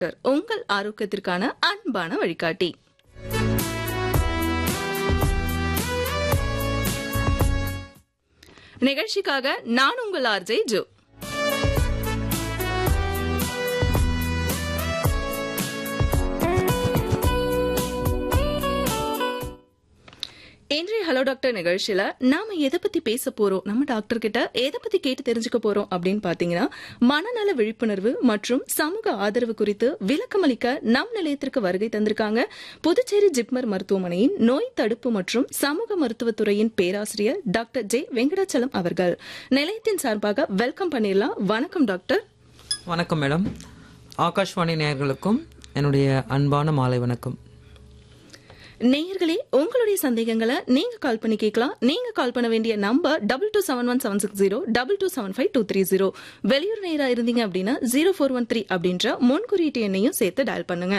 உங்கள் ஆரோக்கியத்திற்கான அன்பான வழிகாட்டி நிகழ்ச்சிக்காக நான் உங்கள் ஆர்ஜே ஜோ இன்றைய ஹலோ டாக்டர் நிகழ்ச்சியில நாம எதை பத்தி பேச போறோம் நம்ம டாக்டர் கிட்ட எதை பத்தி கேட்டு தெரிஞ்சுக்க போறோம் அப்படின்னு பாத்தீங்கன்னா மனநல விழிப்புணர்வு மற்றும் சமூக ஆதரவு குறித்து விளக்கமளிக்க நம் நிலையத்திற்கு வருகை தந்திருக்காங்க புதுச்சேரி ஜிப்மர் மருத்துவமனையின் நோய் தடுப்பு மற்றும் சமூக மருத்துவத்துறையின் பேராசிரியர் டாக்டர் ஜே வெங்கடாச்சலம் அவர்கள் நிலையத்தின் சார்பாக வெல்கம் பண்ணிடலாம் வணக்கம் டாக்டர் வணக்கம் மேடம் ஆகாஷ்வாணி நேயர்களுக்கும் என்னுடைய அன்பான மாலை வணக்கம் நேயர்களே உங்களுடைய சந்தேகங்களை நீங்க கால் பண்ணி கேட்கலாம் நீங்க கால் பண்ண வேண்டிய number double two seven one seven six zero double two seven five two three zero வெளியூர் நேரா இருந்தீங்க அப்படின்னா ஜீரோ ஃபோர் ஒன் த்ரீ அப்படின்ற முன்குறியீட்டு எண்ணையும் சேர்த்து டயல் பண்ணுங்க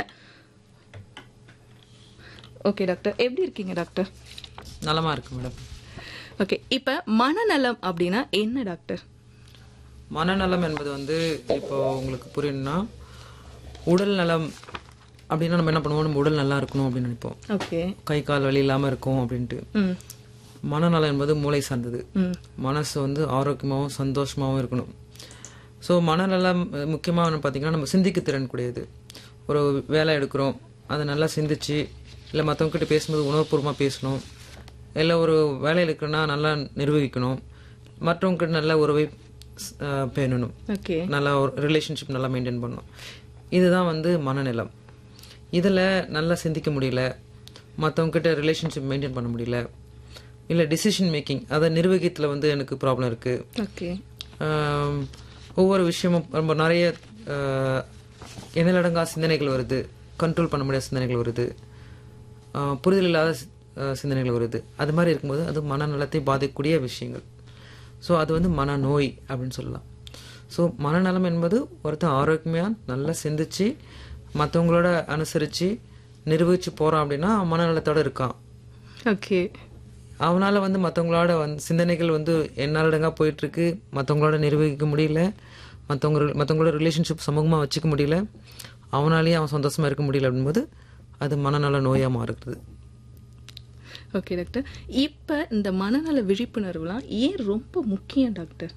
ஓகே டாக்டர் எப்படி இருக்கீங்க டாக்டர் நலமா இருக்கு மேடம் ஓகே இப்ப மனநலம் அப்படின்னா என்ன டாக்டர் மனநலம் என்பது வந்து இப்போ உங்களுக்கு புரியணும்னா உடல் நலம் அப்படின்னா நம்ம என்ன பண்ணுவோம் நம்ம உடல் நல்லா இருக்கணும் அப்படின்னு நினைப்போம் ஓகே கை கால் வலி இல்லாமல் இருக்கும் அப்படின்ட்டு ம் மனநலம் என்பது மூளை சார்ந்தது ம் மனசு வந்து ஆரோக்கியமாகவும் சந்தோஷமாகவும் இருக்கணும் ஸோ மனநலம் முக்கியமாக பார்த்தீங்கன்னா நம்ம சிந்திக்க திறன் கூடியது ஒரு வேலை எடுக்கிறோம் அதை நல்லா சிந்திச்சு இல்லை மற்றவங்ககிட்ட பேசும்போது உணர்வுபூர்வமாக பேசணும் இல்லை ஒரு வேலையில் இருக்கிறோன்னா நல்லா நிர்வகிக்கணும் மற்றவங்ககிட்ட நல்ல உறவை அஹ், பேணணும் ஓகே நல்லா ஒரு ரிலேஷன்ஷிப் நல்லா மெயின்டைன் பண்ணணும் இதுதான் வந்து மனநலம் இதில் நல்லா சிந்திக்க முடியல மற்றவங்ககிட்ட ரிலேஷன்ஷிப் மெயின்டைன் பண்ண முடியல இல்லை டிசிஷன் மேக்கிங் அதை நிர்வகித்தில் வந்து எனக்கு ப்ராப்ளம் இருக்குது ஓகே ஒவ்வொரு விஷயமும் ரொம்ப நிறைய ஆஹ், எண்ணிலடங்கா சிந்தனைகள் வருது கண்ட்ரோல் பண்ண முடியாத சிந்தனைகள் வருது ஆஹ், புரிதல் இல்லாத சி- ஆஹ், சிந்தனைகள் வருது அது மாதிரி இருக்கும்போது அது மனநலத்தை பாதிக்கக்கூடிய விஷயங்கள் ஸோ அது வந்து மனநோய் அப்படின்னு சொல்லலாம் ஸோ மனநலம் என்பது ஒருத்தன் ஆரோக்கியமாக நல்லா சிந்திச்சு மற்றவங்களோட அனுசரித்து நிர்வகிச்சு போகிறான் அப்படின்னா அவன் மனநலத்தோட இருக்கான் ஓகே அவனால வந்து மற்றவங்களோட வந்து சிந்தனைகள் வந்து என்னாலடங்கா போயிட்டு இருக்கு மற்றவங்களோட நிர்வகிக்க முடியல மற்றவங்க மற்றவங்களோட ரிலேஷன்ஷிப் சமூகமாக வச்சுக்க முடியல அவனாலேயே அவன் சந்தோஷமா இருக்க முடியல அப்படின்போது அது மனநல நோயா மாறுகிறது ஓகே டாக்டர் இப்ப இந்த மனநல விழிப்புணர்வுலாம் ஏன் ரொம்ப முக்கியம் டாக்டர்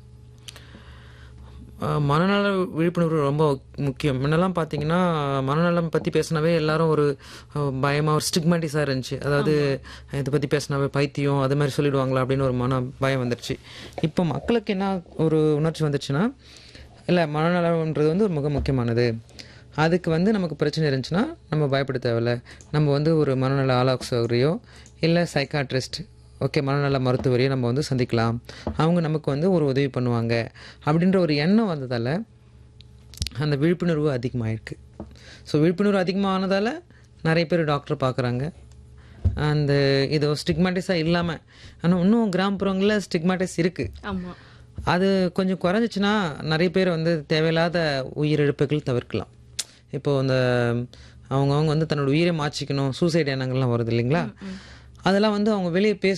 ஆஹ் மனநல விழிப்புணர்வு ரொம்ப முக்கியம் முன்னெல்லாம் பார்த்தீங்கன்னா மனநலம் பற்றி பேசினாவே எல்லாரும் ஒரு ஆஹ், பயமா ஒரு ஸ்டிக்மேட்டிஸாக இருந்துச்சு அதாவது இதை பற்றி பேசினாவே பைத்தியம் அது மாதிரி சொல்லிடுவாங்களா அப்படின்னு ஒரு மன பயம் வந்துருச்சு இப்போ மக்களுக்கு என்ன ஒரு உணர்ச்சி வந்துருச்சுன்னா இல்லை மனநலம்ன்றது வந்து ஒரு மிக முக்கியமானது அதுக்கு வந்து நமக்கு பிரச்சனை இருந்துச்சுன்னா நம்ம பயப்பட தேவையில்ல நம்ம வந்து ஒரு மனநல ஆலோசகரையோ இல்லை சைக்காட்ரிஸ்ட் ஓகே மனநல மருத்துவரையும் நம்ம வந்து சந்திக்கலாம் அவங்க நமக்கு வந்து ஒரு உதவி பண்ணுவாங்க அப்படின்ற ஒரு எண்ணம் வந்ததால் அந்த விழிப்புணர்வு அதிகமாயிருக்கு ஸோ விழிப்புணர்வு அதிகமானதால் நிறைய பேர் டாக்டர் பார்க்குறாங்க அந்த இது ஸ்டிக்மாட்டிஸாக இல்லாமல் ஆனால் இன்னும் கிராமப்புறங்களில் ஸ்டிக்மாட்டிஸ் இருக்குது ஆமா அது கொஞ்சம் குறைஞ்சிச்சுன்னா நிறைய பேர் வந்து தேவையில்லாத உயிரிழப்புகள் தவிர்க்கலாம் இப்போ இந்த அவங்கவுங்க வந்து தன்னோட உயிரை மாச்சிக்கணும் சூசைட் எண்ணங்கள்லாம் வருது இல்லைங்களா அதெல்லாம் வந்து அவங்க வெளியே பேச